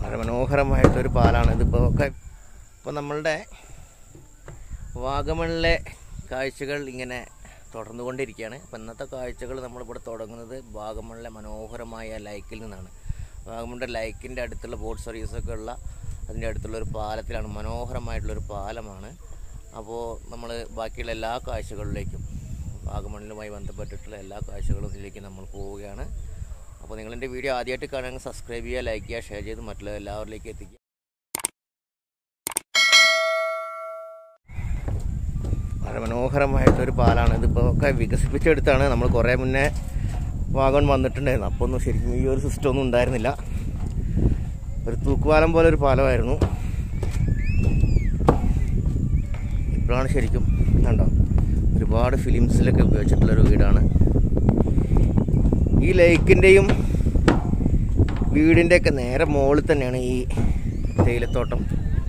വളരെ മനോഹരമായിട്ടൊരു പാലാണ് ഇതിപ്പോൾ ഒക്കെ ഇപ്പോൾ നമ്മളുടെ വാഗമണിലെ കാഴ്ചകൾ ഇങ്ങനെ തുടർന്നുകൊണ്ടിരിക്കുകയാണ് അപ്പോൾ ഇന്നത്തെ കാഴ്ചകൾ നമ്മളിവിടെ തുടങ്ങുന്നത് വാഗമണിലെ മനോഹരമായ ലൈക്കിൽ നിന്നാണ് വാഗമണിൻ്റെ ലൈക്കിൻ്റെ അടുത്തുള്ള ബോട്ട് സർവീസൊക്കെ ഉള്ള അതിൻ്റെ അടുത്തുള്ള ഒരു പാലത്തിലാണ് മനോഹരമായിട്ടുള്ളൊരു പാലമാണ് അപ്പോൾ നമ്മൾ ബാക്കിയുള്ള എല്ലാ കാഴ്ചകളിലേക്കും വാഗമണിലുമായി ബന്ധപ്പെട്ടിട്ടുള്ള എല്ലാ കാഴ്ചകളിലേക്ക് നമ്മൾ പോവുകയാണ് അപ്പോൾ നിങ്ങളെൻ്റെ വീഡിയോ ആദ്യമായിട്ട് കാണുകയാണെങ്കിൽ സബ്സ്ക്രൈബ് ചെയ്യുക ലൈക്ക് ചെയ്യുക ഷെയർ ചെയ്ത് മറ്റുള്ള എല്ലാവരിലേക്കും എത്തിക്കുക വളരെ മനോഹരമായിട്ടൊരു പാലാണ് ഇതിപ്പോൾ ഒക്കെ വികസിപ്പിച്ചെടുത്താണ് നമ്മൾ കുറേ മുന്നേ വാഗൺ വന്നിട്ടുണ്ടായിരുന്നു അപ്പോൾ ഒന്നും ശരിക്കും ഈ ഒരു സിസ്റ്റം ഒന്നും ഉണ്ടായിരുന്നില്ല ഒരു തൂക്കുപാലം പോലെ ഒരു പാലമായിരുന്നു ഇപ്പോഴാണ് ശരിക്കും കണ്ടോ ഒരുപാട് ഫിലിംസിലൊക്കെ ഉപയോഗിച്ചിട്ടുള്ളൊരു വീടാണ് ഈ ലേക്കിൻ്റെയും വീടിൻ്റെയൊക്കെ നേരെ മുകളിൽ തന്നെയാണ് ഈ തേയിലത്തോട്ടം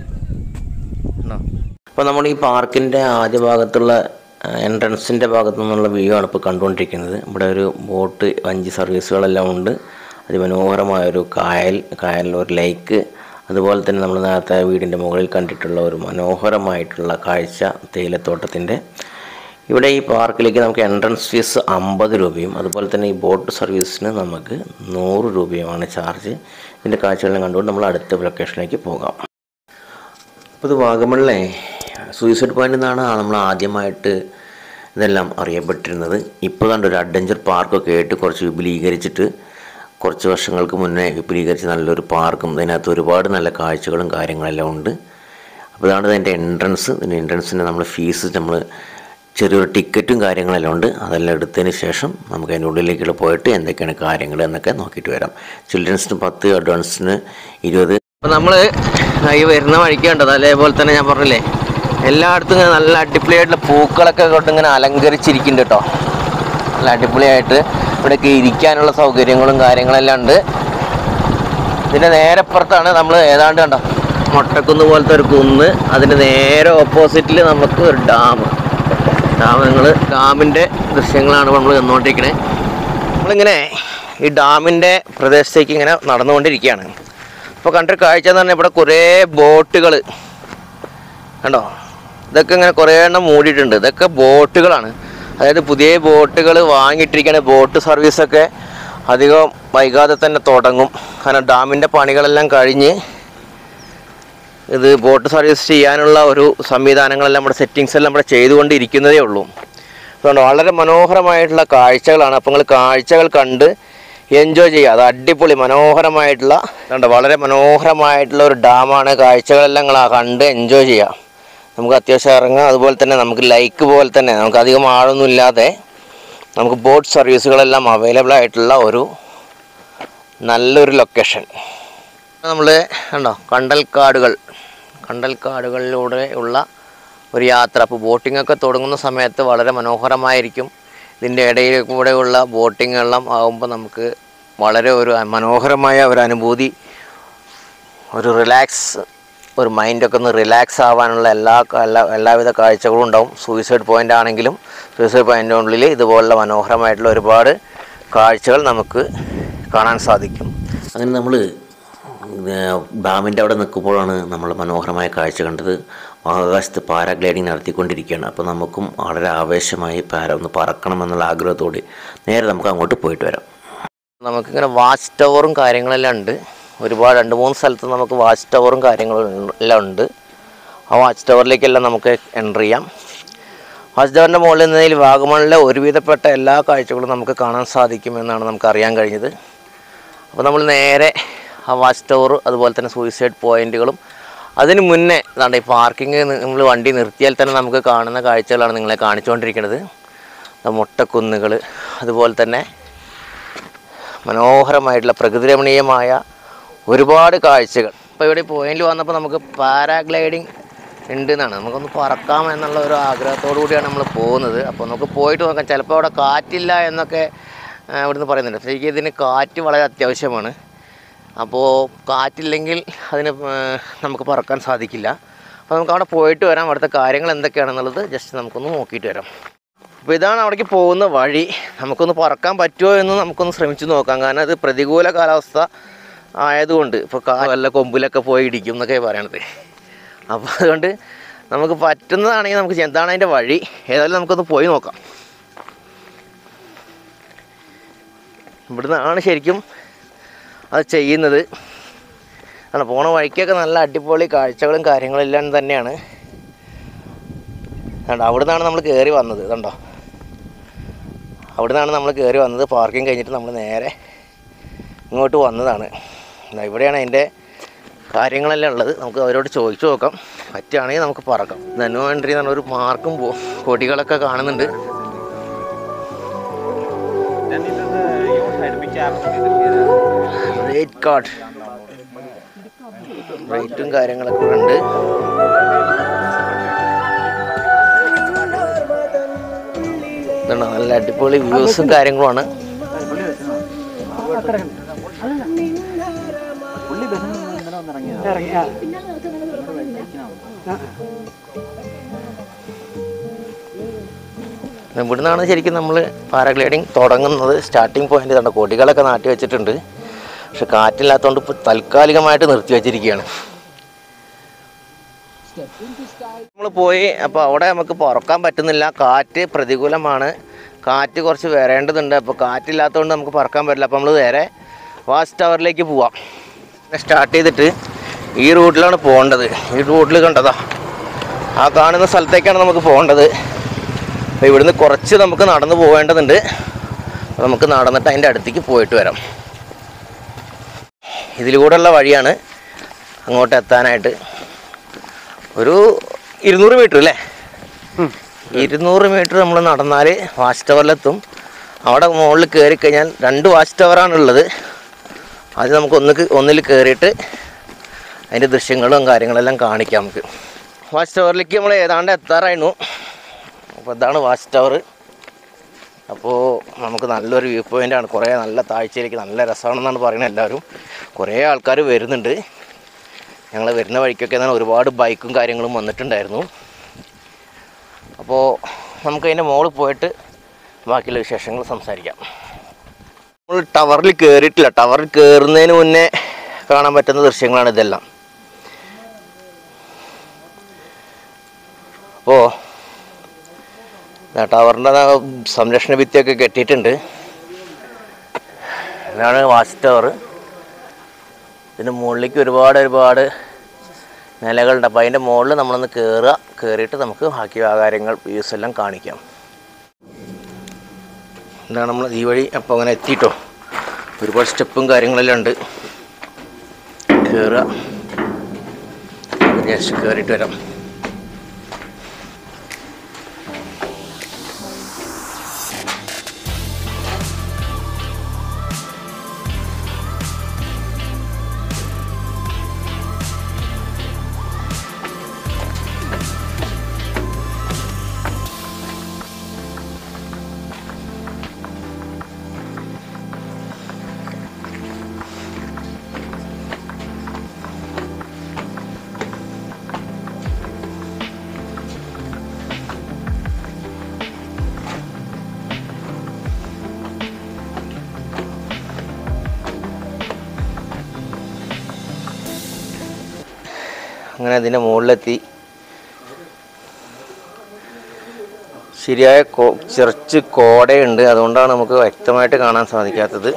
ഉണ്ടോ അപ്പോൾ നമ്മൾ ഈ പാർക്കിൻ്റെ ആദ്യ ഭാഗത്തുള്ള എൻട്രൻസിൻ്റെ ഭാഗത്തു നിന്നുള്ള വ്യൂ ആണ് ഇപ്പോൾ കണ്ടുകൊണ്ടിരിക്കുന്നത് ഇവിടെ ഒരു ബോട്ട് വഞ്ചി സർവീസുകളെല്ലാം ഉണ്ട് അതിമനോഹരമായൊരു കായൽ കായലിൽ ഒരു ലേക്ക് അതുപോലെ തന്നെ നമ്മൾ നേരത്തെ വീടിൻ്റെ മുകളിൽ കണ്ടിട്ടുള്ള ഒരു മനോഹരമായിട്ടുള്ള കാഴ്ച തേയിലത്തോട്ടത്തിൻ്റെ ഇവിടെ ഈ പാർക്കിലേക്ക് നമുക്ക് എൻട്രൻസ് ഫീസ് അമ്പത് രൂപയും അതുപോലെ തന്നെ ഈ ബോട്ട് സർവീസിന് നമുക്ക് നൂറ് രൂപയുമാണ് ചാർജ് ഇതിൻ്റെ കാഴ്ചകളെല്ലാം കണ്ടുകൊണ്ട് നമ്മൾ അടുത്ത ലൊക്കേഷനിലേക്ക് പോകാം അപ്പോൾ ഇത് വാഗമണിലെ സൂയിസൈഡ് പോയിന്റ് എന്നാണ് നമ്മൾ ആദ്യമായിട്ട് ഇതെല്ലാം അറിയപ്പെട്ടിരുന്നത് ഇപ്പോൾ കണ്ട ഒരു അഡ്വഞ്ചർ പാർക്കൊക്കെ ആയിട്ട് കുറച്ച് വിപുലീകരിച്ചിട്ട് കുറച്ച് വർഷങ്ങൾക്ക് മുന്നേ വിപുലീകരിച്ച നല്ലൊരു പാർക്കും ഇതിനകത്ത് ഒരുപാട് നല്ല കാഴ്ചകളും കാര്യങ്ങളെല്ലാം ഉണ്ട് അപ്പോൾ ഇതാണ് ഇതിൻ്റെ എൻട്രൻസ് ഇതിൻ്റെ എൻട്രൻസിന് നമ്മൾ ഫീസ് നമ്മൾ ചെറിയൊരു ടിക്കറ്റും കാര്യങ്ങളെല്ലാം ഉണ്ട് അതെല്ലാം എടുത്തതിന് ശേഷം നമുക്ക് അതിൻ്റെ ഉള്ളിലേക്കുള്ള പോയിട്ട് എന്തൊക്കെയാണ് കാര്യങ്ങൾ എന്നൊക്കെ നോക്കിയിട്ട് വരാം ചിൽഡ്രൻസിന് പത്ത് അഡ്വാൻസിന് ഇരുപത് അപ്പോൾ നമ്മൾ ഈ വരുന്ന വഴിക്ക് കണ്ടത് അതേപോലെ തന്നെ ഞാൻ പറഞ്ഞില്ലേ എല്ലായിടത്തും ഇങ്ങനെ നല്ല അടിപൊളിയായിട്ടുള്ള പൂക്കളൊക്കെ കൊണ്ട് ഇങ്ങനെ അലങ്കരിച്ചിരിക്കുന്നുണ്ട് കേട്ടോ നല്ല അടിപൊളിയായിട്ട് ഇവിടെയൊക്കെ ഇരിക്കാനുള്ള സൗകര്യങ്ങളും കാര്യങ്ങളെല്ലാം ഉണ്ട് ഇതിൻ്റെ നേരെ അപ്പുറത്താണ് നമ്മൾ ഏതാണ്ട് കണ്ടോ മൊട്ടക്കുന്ന് പോലത്തെ ഒരു കുന്ന് അതിൻ്റെ നേരെ ഓപ്പോസിറ്റിൽ നമുക്ക് ഒരു ഡാം ഡാം നിങ്ങൾ ഡാമിൻ്റെ ദൃശ്യങ്ങളാണ് നമ്മൾ കന്നുകൊണ്ടിരിക്കുന്നത് നമ്മളിങ്ങനെ ഈ ഡാമിൻ്റെ പ്രദേശത്തേക്ക് ഇങ്ങനെ നടന്നുകൊണ്ടിരിക്കുകയാണ് അപ്പോൾ കണ്ടൊരു കാഴ്ച എന്ന് പറഞ്ഞാൽ ഇവിടെ കുറേ ബോട്ടുകൾ കണ്ടോ ഇതൊക്കെ ഇങ്ങനെ കുറേ എണ്ണം മൂടിയിട്ടുണ്ട് ഇതൊക്കെ ബോട്ടുകളാണ് അതായത് പുതിയ ബോട്ടുകൾ വാങ്ങിയിട്ടിരിക്കുന്ന ബോട്ട് സർവീസൊക്കെ അധികം വൈകാതെ തന്നെ തുടങ്ങും കാരണം ഡാമിൻ്റെ പണികളെല്ലാം കഴിഞ്ഞ് ഇത് ബോട്ട് സർവീസ് ചെയ്യാനുള്ള ഒരു സംവിധാനങ്ങളെല്ലാം നമ്മുടെ സെറ്റിങ്സ് എല്ലാം ഇവിടെ ചെയ്തുകൊണ്ടിരിക്കുന്നതേ ഉള്ളൂ അതുകൊണ്ട് വളരെ മനോഹരമായിട്ടുള്ള കാഴ്ചകളാണ് അപ്പോൾ നിങ്ങൾ കാഴ്ചകൾ കണ്ട് എൻജോയ് ചെയ്യുക അത് അടിപൊളി മനോഹരമായിട്ടുള്ള കണ്ടോ വളരെ മനോഹരമായിട്ടുള്ള ഒരു ഡാമാണ് കാഴ്ചകളെല്ലാം നിങ്ങൾ കണ്ട് എൻജോയ് ചെയ്യുക നമുക്ക് അത്യാവശ്യം ഇറങ്ങാം അതുപോലെ തന്നെ നമുക്ക് ലൈക്ക് പോലെ തന്നെ നമുക്ക് അധികം ആഴൊന്നും ഇല്ലാതെ നമുക്ക് ബോട്ട് സർവീസുകളെല്ലാം അവൈലബിൾ ആയിട്ടുള്ള ഒരു നല്ലൊരു ലൊക്കേഷൻ നമ്മൾ കണ്ടോ കണ്ടൽക്കാടുകൾ കണ്ടൽക്കാടുകളിലൂടെ ഉള്ള ഒരു യാത്ര അപ്പോൾ ബോട്ടിംഗ് ഒക്കെ തുടങ്ങുന്ന സമയത്ത് വളരെ മനോഹരമായിരിക്കും ഇതിൻ്റെ ഇടയിൽ കൂടെയുള്ള ബോട്ടിംഗ് എല്ലാം ആകുമ്പോൾ നമുക്ക് വളരെ ഒരു മനോഹരമായ ഒരു അനുഭൂതി ഒരു റിലാക്സ് ഒരു മൈൻഡൊക്കെ ഒന്ന് റിലാക്സ് ആവാനുള്ള എല്ലാ എല്ലാ എല്ലാവിധ കാഴ്ചകളും ഉണ്ടാവും സൂയിസൈഡ് പോയിൻ്റ് ആണെങ്കിലും സൂയിസൈഡ് പോയിൻ്റിൻ്റെ ഉള്ളിൽ ഇതുപോലുള്ള മനോഹരമായിട്ടുള്ള ഒരുപാട് കാഴ്ചകൾ നമുക്ക് കാണാൻ സാധിക്കും അങ്ങനെ നമ്മൾ ഡാമിൻ്റെ അവിടെ നിൽക്കുമ്പോഴാണ് നമ്മൾ മനോഹരമായ കാഴ്ച കണ്ടത് ആകാശത്ത് പാരാഗ്ലൈഡിങ് നടത്തിക്കൊണ്ടിരിക്കുകയാണ് അപ്പോൾ നമുക്കും വളരെ ആവേശമായി പാര ഒന്ന് പറക്കണമെന്നുള്ള ആഗ്രഹത്തോടെ നേരെ നമുക്ക് അങ്ങോട്ട് പോയിട്ട് വരാം നമുക്കിങ്ങനെ വാച്ച് ടവറും കാര്യങ്ങളെല്ലാം ഉണ്ട് ഒരുപാട് രണ്ട് മൂന്ന് സ്ഥലത്ത് നമുക്ക് വാച്ച് ടവറും കാര്യങ്ങളും എല്ലാം ഉണ്ട് ആ വാച്ച് ടവറിലേക്കെല്ലാം നമുക്ക് എൻ്റർ ചെയ്യാം വാച്ച് ടവറിൻ്റെ മുകളിൽ നിന്നതിൽ വാഗമണിലെ ഒരുവിധപ്പെട്ട എല്ലാ കാഴ്ചകളും നമുക്ക് കാണാൻ സാധിക്കുമെന്നാണ് നമുക്ക് അറിയാൻ കഴിഞ്ഞത് അപ്പോൾ നമ്മൾ നേരെ ആ വാച്ച് ടവർ അതുപോലെ തന്നെ സൂയിസൈഡ് പോയിന്റുകളും അതിന് മുന്നേ അതാണ്ട് ഈ പാർക്കിംഗ് നമ്മൾ വണ്ടി നിർത്തിയാൽ തന്നെ നമുക്ക് കാണുന്ന കാഴ്ചകളാണ് നിങ്ങളെ കാണിച്ചുകൊണ്ടിരിക്കുന്നത് മുട്ടക്കുന്നുകൾ അതുപോലെ തന്നെ മനോഹരമായിട്ടുള്ള പ്രകൃതി രമണീയമായ ഒരുപാട് കാഴ്ചകൾ ഇപ്പോൾ ഇവിടെ പോയിന്റിൽ വന്നപ്പോൾ നമുക്ക് പാരാഗ്ലൈഡിങ് ഉണ്ട് എന്നാണ് നമുക്കൊന്ന് പറക്കാം എന്നുള്ള ഒരു ആഗ്രഹത്തോടു കൂടിയാണ് നമ്മൾ പോകുന്നത് അപ്പോൾ നമുക്ക് പോയിട്ട് നോക്കാം ചിലപ്പോൾ അവിടെ കാറ്റില്ല എന്നൊക്കെ ആ, ഇവിടുന്ന് പറയുന്നുണ്ട് ശരിക്കും ഇതിന് കാറ്റ് വളരെ അത്യാവശ്യമാണ് അപ്പോൾ കാറ്റില്ലെങ്കിൽ അതിന് ആ, നമുക്ക് പറക്കാൻ സാധിക്കില്ല അപ്പോൾ നമുക്ക് അവിടെ പോയിട്ട് വരാം അവിടുത്തെ കാര്യങ്ങൾ എന്തൊക്കെയാണെന്നുള്ളത് ജസ്റ്റ് നമുക്കൊന്ന് നോക്കിയിട്ട് വരാം അപ്പോൾ ഇതാണ് അവിടേക്ക് പോകുന്ന വഴി നമുക്കൊന്ന് പറക്കാൻ പറ്റുമോ എന്ന് നമുക്കൊന്ന് ശ്രമിച്ചു നോക്കാം കാരണം ഇത് പ്രതികൂല കാലാവസ്ഥ ആയതുകൊണ്ട് ഇപ്പോൾ കാ വല്ല കൊമ്പിലൊക്കെ പോയി ഇടിക്കും എന്നൊക്കെ പറയണത് അപ്പോൾ അതുകൊണ്ട് നമുക്ക് പറ്റുന്നതാണെങ്കിൽ നമുക്ക് ചെയ്യാം. എന്താണ് അതിൻ്റെ വഴി ഏതായാലും നമുക്കൊന്ന് പോയി നോക്കാം ഇവിടുന്നാണ് ശരിക്കും അത് ചെയ്യുന്നത് ആണ് പോണ വഴിക്കൊക്കെ നല്ല അടിപൊളി കാഴ്ചകളും കാര്യങ്ങളും എല്ലാം തന്നെയാണ് കണ്ടോ അവിടുന്നാണ് നമ്മൾ കയറി വന്നത് കണ്ടോ അവിടുന്നാണ് നമ്മൾ കയറി വന്നത് പാർക്കിംഗ് കഴിഞ്ഞിട്ട് നമ്മൾ നേരെ ഇങ്ങോട്ട് വന്നതാണ് ദാ ഇവിടെയാണ് അതിൻ്റെ കാര്യങ്ങളെല്ലാം ഉള്ളത് നമുക്ക് അവരോട് ചോദിച്ചു നോക്കാം പറ്റുകയാണെങ്കിൽ നമുക്ക് പറക്കാം ധനു എൻട്രി എന്ന് പറഞ്ഞ ഒരു മാർക്കും പോ കൊടികളൊക്കെ കാണുന്നുണ്ട് Den lille jordhøyde blir absolutt rate card റേറ്റും കാര്യങ്ങളൊക്കെ ഇവിടെ ഉണ്ട് ഇതുണ്ടോ നല്ല അടിപൊളി വ്യൂസും കാര്യങ്ങളുമാണ് പുള്ളി ബസ്സിൽ നിന്ന് ഇന്നലെ വന്നിറങ്ങിയതാണ് ഇവിടുന്നാണ് ശരിക്കും നമ്മൾ പാരാഗ്ലൈഡിങ് തുടങ്ങുന്നത് സ്റ്റാർട്ടിങ് പോയിന്റ് കണ്ട കൊടികളൊക്കെ നാട്ടി വെച്ചിട്ടുണ്ട് പക്ഷെ കാറ്റില്ലാത്തതുകൊണ്ട് ഇപ്പോൾ താൽക്കാലികമായിട്ട് നിർത്തി വെച്ചിരിക്കുകയാണ് നമ്മൾ പോയി അപ്പോൾ അവിടെ നമുക്ക് പറക്കാൻ പറ്റുന്നില്ല കാറ്റ് പ്രതികൂലമാണ് കാറ്റ് കുറച്ച് വരേണ്ടതുണ്ട് അപ്പോൾ കാറ്റില്ലാത്തതുകൊണ്ട് നമുക്ക് പറക്കാൻ പറ്റില്ല അപ്പോൾ നമ്മൾ നേരെ വാച്ച് ടവറിലേക്ക് പോവാം സ്റ്റാർട്ട് ചെയ്തിട്ട് ഈ റൂട്ടിലാണ് പോകേണ്ടത് ഈ റൂട്ടിൽ കണ്ടതാ ആ കാണുന്ന സ്ഥലത്തേക്കാണ് നമുക്ക് പോകേണ്ടത് അപ്പോൾ ഇവിടുന്ന് കുറച്ച് നമുക്ക് നടന്നു പോകേണ്ടതുണ്ട് അപ്പോൾ നമുക്ക് നടന്നിട്ട് അതിൻ്റെ അടുത്തേക്ക് പോയിട്ട് വരാം ഇതിലൂടെയുള്ള വഴിയാണ് അങ്ങോട്ട് എത്താനായിട്ട് ഒരു ഇരുന്നൂറ് മീറ്റർ അല്ലേ ഇരുന്നൂറ് മീറ്റർ നമ്മൾ നടന്നാൽ വാച്ച് ടവറിലെത്തും അവിടെ മുകളിൽ കയറി കഴിഞ്ഞാൽ രണ്ട് വാച്ച് ടവറാണ് ഉള്ളത് അത് നമുക്ക് ഒന്ന് ഒന്നിൽ കയറിയിട്ട് അതിൻ്റെ ദൃശ്യങ്ങളും കാര്യങ്ങളെല്ലാം കാണിക്കാം നമുക്ക് വാച്ച് ടവറിലേക്ക് നമ്മൾ ഏതാണ്ട് എത്താറായിരുന്നു അപ്പോൾ ഇതാണ് വാച്ച് ടവർ അപ്പോൾ നമുക്ക് നല്ലൊരു വ്യൂ പോയിൻ്റാണ് കുറേ നല്ല താഴ്ചയിലേക്ക് നല്ല രസമാണെന്നാണ് പറയുന്നത് എല്ലാവരും കുറേ ആൾക്കാർ വരുന്നുണ്ട് ഞങ്ങൾ വരുന്ന വഴിക്കൊക്കെ എന്നാൽ ഒരുപാട് ബൈക്കും കാര്യങ്ങളും വന്നിട്ടുണ്ടായിരുന്നു അപ്പോൾ നമുക്ക് അതിൻ്റെ മുകളിൽ പോയിട്ട് ബാക്കിയുള്ള വിശേഷങ്ങൾ സംസാരിക്കാം നമ്മൾ ടവറിൽ കയറിയിട്ടില്ല ടവറിൽ കയറുന്നതിന് മുന്നേ കാണാൻ പറ്റുന്ന ദൃശ്യങ്ങളാണ് ഇതെല്ലാം അപ്പോൾ ടവറിൻ്റെ സംരക്ഷണ ഭിത്തിയൊക്കെ കെട്ടിയിട്ടുണ്ട് ഇതാണ് വാച്ച് ടവർ ഇതിൻ്റെ മുകളിലേക്ക് ഒരുപാട് ഒരുപാട് നിലകളുണ്ട് അപ്പോൾ അതിൻ്റെ മുകളിൽ നമ്മളൊന്ന് കയറുക കയറിയിട്ട് നമുക്ക് ബാക്കി ആ കാര്യങ്ങൾ വ്യൂസ് എല്ലാം കാണിക്കാം എന്താണ് നമ്മൾ ഈ വഴി അപ്പോൾ അങ്ങനെ എത്തിയിട്ടോ ഒരുപാട് സ്റ്റെപ്പും കാര്യങ്ങളെല്ലാം ഉണ്ട് കയറുക ജസ്റ്റ് കയറിയിട്ട് വരാം അങ്ങനെ അതിൻ്റെ മുകളിലെത്തി ശരിയായ കോ ചെറിച്ച് കോടയുണ്ട് അതുകൊണ്ടാണ് നമുക്ക് വ്യക്തമായിട്ട് കാണാൻ സാധിക്കാത്തത്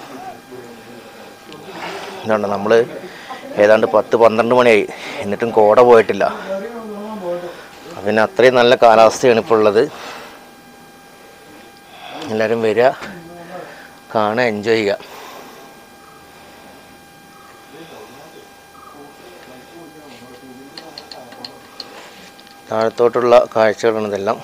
ഇതുകൊണ്ട് നമ്മൾ ഏതാണ്ട് പത്ത് പന്ത്രണ്ട് മണിയായി എന്നിട്ടും കോട പോയിട്ടില്ല പിന്നെ അത്രയും നല്ല കാലാവസ്ഥയാണ് ഇപ്പോൾ ഉള്ളത് എല്ലാവരും വരിക കാണുക എൻജോയ് ചെയ്യുക താഴത്തോട്ടുള്ള കാഴ്ചകളാണ് ഇതെല്ലാം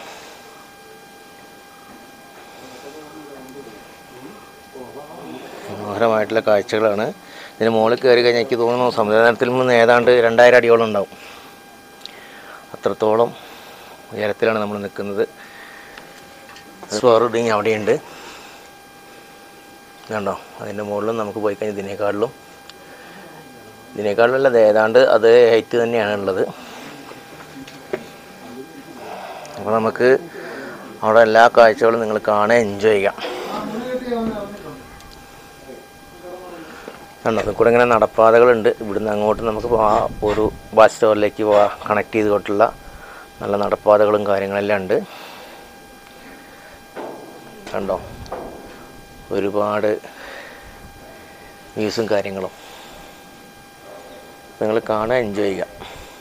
മനോഹരമായിട്ടുള്ള കാഴ്ചകളാണ് ഇതിന് മുകളിൽ കയറി കഴിഞ്ഞാൽ എനിക്ക് തോന്നുന്നു സമുദ്രതലത്തിൽ നിന്ന് ഏതാണ്ട് രണ്ടായിരം അടിയോളം ഉണ്ടാവും അത്രത്തോളം ഉയരത്തിലാണ് നമ്മൾ നിൽക്കുന്നത് സ്വർഡിങ് അവിടെയുണ്ട് കണ്ടോ അതിൻ്റെ മുകളിലും നമുക്ക് പോയി കഴിഞ്ഞാൽ ഇതിനേക്കാളിലും ഇതിനേക്കാളിലും അല്ല ഇത് ഏതാണ്ട് അതേ ഹൈറ്റ് തന്നെയാണ് ഉള്ളത് അപ്പോൾ നമുക്ക് അവിടെ എല്ലാ കാഴ്ചകളും നിങ്ങൾ കാണാൻ എൻജോയ് ചെയ്യാം കണ്ടോ ഇതിൽ കൂടെ ഇങ്ങനെ നടപ്പാതകളുണ്ട് ഇവിടുന്ന് അങ്ങോട്ട് നമുക്ക് ആ ഒരു ബസ് സ്റ്റോറിലേക്ക് പോവാ കണക്ട് ചെയ്തുകൊണ്ടുള്ള നല്ല നടപ്പാതകളും കാര്യങ്ങളെല്ലാം ഉണ്ട് കണ്ടോ ഒരുപാട് വ്യൂസും കാര്യങ്ങളും നിങ്ങൾ കാണാൻ എൻജോയ് ചെയ്യുക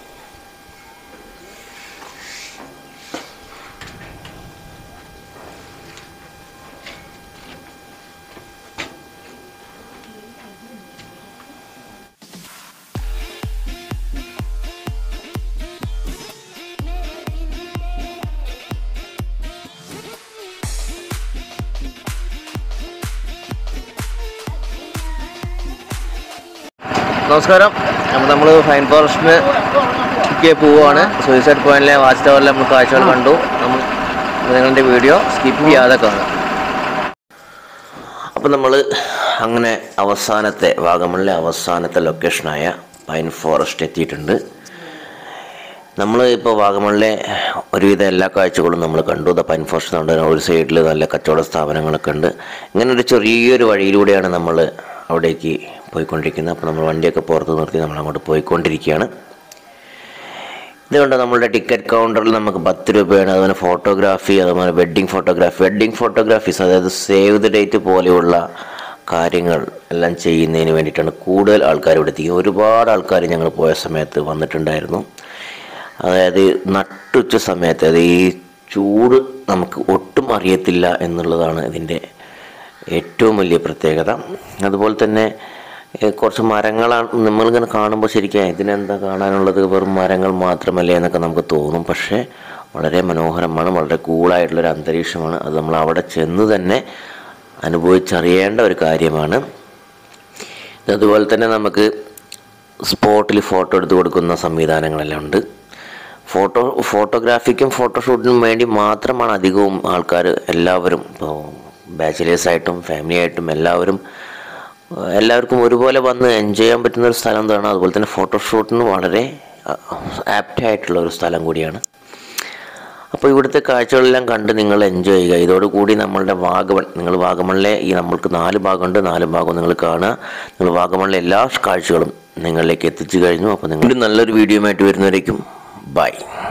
നമസ്കാരം അപ്പോൾ നമ്മൾ ഫൈൻ ഫോറസ്റ്റിന് പോവുകയാണ് സൂയിസൈഡ് പോയിന്റിലെ വാച്ച് ടവറിൽ നമ്മൾ കാഴ്ചകൾ കണ്ടു നമ്മൾ നിങ്ങളുടെ വീഡിയോ സ്കിപ്പ് ചെയ്യാതെ കാണും അപ്പോൾ നമ്മൾ അങ്ങനെ അവസാനത്തെ വാഗമണിലെ അവസാനത്തെ ലൊക്കേഷനായ പൈൻ ഫോറസ്റ്റ് എത്തിയിട്ടുണ്ട് നമ്മൾ ഇപ്പോൾ വാഗമണിലെ ഒരുവിധ എല്ലാ കാഴ്ചകളും നമ്മൾ കണ്ടു ദ പൈൻ ഫോറസ്റ്റ് നമ്മുടെ ഒരു സൈഡിൽ നല്ല കച്ചവട സ്ഥാപനങ്ങളൊക്കെ ഉണ്ട് ഇങ്ങനെ ഒരു ചെറിയൊരു വഴിയിലൂടെയാണ് നമ്മൾ അവിടേക്ക് പോയിക്കൊണ്ടിരിക്കുന്നത് അപ്പോൾ നമ്മൾ വണ്ടിയൊക്കെ പുറത്ത് നിർത്തി നമ്മൾ അങ്ങോട്ട് പോയിക്കൊണ്ടിരിക്കുകയാണ് ഇതുകൊണ്ട് നമ്മളുടെ ടിക്കറ്റ് കൗണ്ടറിൽ നമുക്ക് പത്ത് രൂപയാണ് അതുപോലെ ഫോട്ടോഗ്രാഫി അതുപോലെ വെഡ്ഡിങ് ഫോട്ടോഗ്രാഫി വെഡ്ഡിങ് ഫോട്ടോഗ്രാഫീസ് അതായത് സേവ് ദ ഡേറ്റ് പോലെയുള്ള കാര്യങ്ങൾ എല്ലാം ചെയ്യുന്നതിന് വേണ്ടിയിട്ടാണ് കൂടുതൽ ആൾക്കാർ ഇവിടെ എത്തിക്കുന്നത് ഒരുപാട് ആൾക്കാർ ഞങ്ങൾ പോയ സമയത്ത് വന്നിട്ടുണ്ടായിരുന്നു അതായത് നട്ടുച്ച സമയത്ത് അത് ഈ ചൂട് നമുക്ക് ഒട്ടും അറിയത്തില്ല എന്നുള്ളതാണ് ഇതിൻ്റെ ഏറ്റവും വലിയ പ്രത്യേകത അതുപോലെ തന്നെ ഏഹ്, കുറച്ച് മരങ്ങളാണ് നമ്മളിങ്ങനെ കാണുമ്പോൾ ശരിക്കും ഇതിനെന്താ കാണാനുള്ളത് വെറും മരങ്ങൾ മാത്രമല്ലേ എന്നൊക്കെ നമുക്ക് തോന്നും പക്ഷേ വളരെ മനോഹരമാണ് വളരെ കൂളായിട്ടുള്ളൊരു അന്തരീക്ഷമാണ് അത് നമ്മൾ അവിടെ ചെന്ന് തന്നെ അനുഭവിച്ചറിയേണ്ട ഒരു കാര്യമാണ് അതുപോലെ തന്നെ നമുക്ക് സ്പോട്ടിൽ ഫോട്ടോ എടുത്ത് കൊടുക്കുന്ന സംവിധാനങ്ങളെല്ലാം ഉണ്ട് ഫോട്ടോ ഫോട്ടോഗ്രാഫിക്കും ഫോട്ടോഷൂട്ടിനും വേണ്ടി മാത്രമാണ് അധികവും ആൾക്കാർ എല്ലാവരും ഇപ്പോൾ ബാച്ചിലേഴ്സായിട്ടും ഫാമിലി ആയിട്ടും എല്ലാവരും ഏഹ്, എല്ലാവർക്കും ഒരുപോലെ വന്ന് എൻജോയ് ചെയ്യാൻ പറ്റുന്ന ഒരു സ്ഥലം എന്താണ് അതുപോലെ തന്നെ ഫോട്ടോഷൂട്ടിന് വളരെ ആപ്റ്റ് ആയിട്ടുള്ള ഒരു സ്ഥലം കൂടിയാണ് അപ്പോൾ ഇവിടുത്തെ കാഴ്ചകളെല്ലാം കണ്ട് നിങ്ങൾ എൻജോയ് ചെയ്യുക ഇതോടുകൂടി നമ്മളുടെ വാഗമൺ നിങ്ങൾ വാഗമണിലെ ഈ നമ്മൾക്ക് നാല് ഭാഗമുണ്ട് നാല് ഭാഗവും നിങ്ങൾ കാണുക നിങ്ങൾ വാഗമണിലെ എല്ലാ കാഴ്ചകളും നിങ്ങളിലേക്ക് എത്തിച്ചു കഴിഞ്ഞു അപ്പോൾ നിങ്ങൾ നല്ലൊരു വീഡിയോ ആയിട്ട് വരുന്നവരേക്കും ബൈ